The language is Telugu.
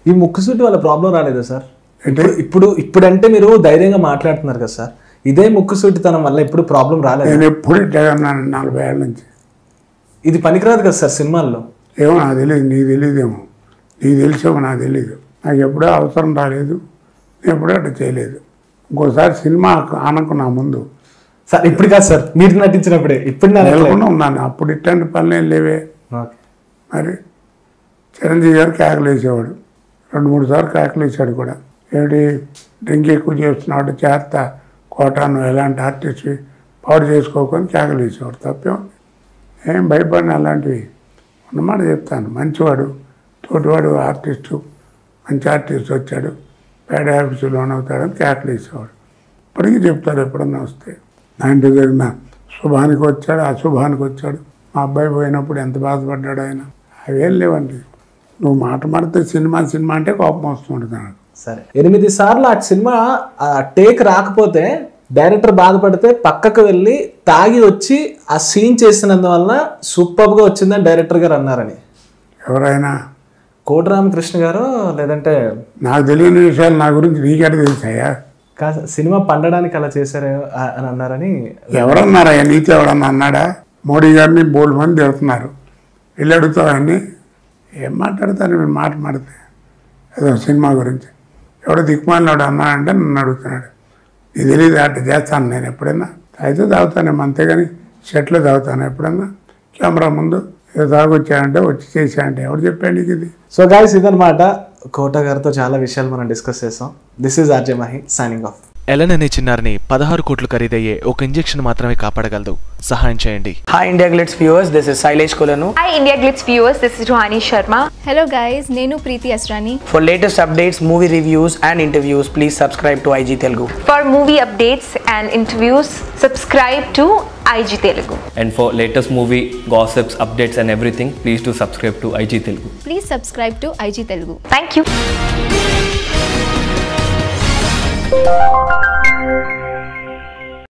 ఈ ముక్కుసూటి వల్ల ప్రాబ్లం రాలేదా సార్ అంటే ఇప్పుడు ఇప్పుడు ఇప్పుడంటే మీరు ధైర్యంగా మాట్లాడుతున్నారు కదా సార్ ఇదే ముక్కుసూటితనం వల్ల ఇప్పుడు ప్రాబ్లం రాలేదు నేను ఎప్పుడు ఇట్లా ఉన్నాను నలభై ఏళ్ళ నుంచి ఇది పనికిరాదు కదా సార్ సినిమాల్లో ఏమో నాకు తెలియదు నీకు తెలియదేమో నీకు తెలిసేమో నాకు తెలియదు నాకు ఎప్పుడూ అవసరం రాలేదు నేను ఎప్పుడూ అట్లా చేయలేదు ఇంకోసారి సినిమా ఆనకున్నా ముందు సార్ ఇప్పుడు కాదు సార్ మీరు నటించినప్పుడే ఇప్పుడు నా నెలకొండ ఉన్నాను అప్పుడు ఇట్లాంటి పనులు ఏం లేవే ఓకే. మరి చిరంజీవి గారు కేకలు వేసేవాడు రెండు మూడు సార్లు కేకలు వేసాడు కూడా ఏమిటి డ్రింక్ ఎక్కువ చేస్తున్నాడు చేస్తా కోటాను ఎలాంటి ఆర్టిస్ట్ పాడు చేసుకోకొని కేకలు వేసేవాడు తప్పేం ఏం భయపడిన అలాంటివి ఉన్నమాట చెప్తాను మంచివాడు తోటివాడు ఆర్టిస్టు మంచి ఆర్టిస్ట్ వచ్చాడు పేడ ఆఫీసు లోన్ అవుతాడని కేకలు వేసేవాడు ఇప్పటికీ చెప్తాడు ఎప్పుడన్నా వస్తే నా ఇంటి జరిగిన శుభానికి వచ్చాడు అశుభానికి వచ్చాడు మా అబ్బాయి పోయినప్పుడు ఎంత బాధపడ్డాడు ఆయన అవేం లేవండి నువ్వు మాట మాడితే సినిమా సినిమా అంటే కోపం వస్తుంటుంది నాకు సరే ఎనిమిది సార్లు ఆ సినిమా ఆ టేక్ రాకపోతే డైరెక్టర్ బాధపడితే పక్కకు వెళ్ళి తాగి వచ్చి ఆ సీన్ చేసినందువల్ల సూపర్గా వచ్చిందని డైరెక్టర్ గారు అన్నారని ఎవరైనా కోటి రామకృష్ణ గారు లేదంటే నాకు తెలియని విషయాలు నా గురించి నీకెట తెలుసాయా కాదు సినిమా పండడానికి అలా చేశారు ఆ- అని అన్నారని ఎవరన్నారా నీతో ఎవరన్నా అన్నాడా మోడీ గారిని బోల్డ్ మంది తిడుతున్నారు వెళ్ళి అడుగుతావని ఏం మాట్లాడతాను నేను మాట మాడితే ఏదో సినిమా గురించి ఎవడో దిక్కుమాలినాడు అన్నాడంటే నన్ను అడుగుతున్నాడు ఇది తెలియదు అట్లా చేస్తాను నేను ఎప్పుడైనా అయితే తాగుతానేమో అంతేగాని షర్ట్లో తాగుతాను ఎప్పుడన్నా కెమెరా ముందు ఏదో తాగొచ్చాయంటే వచ్చి చేశాయంటే ఎవడు చెప్పాడు నీకు ఇది సో గాయస్ ఇదనమాట కోట గారితో చాలా విషయాలు మనం డిస్కస్ చేసాం this is RJ Mahi signing off Elan అనే చిన్నారిని పదహారు కోట్లు ఖరీదయ్యే ఒక ఇంజెక్షన్ మాత్రమే కాపాడగలదు సహాయం చేయండి Hi India Glitz viewers, this is Sailesh Kolanu. Hi India Glitz viewers, this is Rohani Sharma. Hello guys, నేను Preethi Asrani For latest updates, movie reviews and interviews, please subscribe to IG Telugu. For movie updates and interviews, subscribe to IG Telugu. And for latest movie gossips, updates, and everything, please do subscribe to IG Telugu. Please subscribe to IG Telugu Thank you.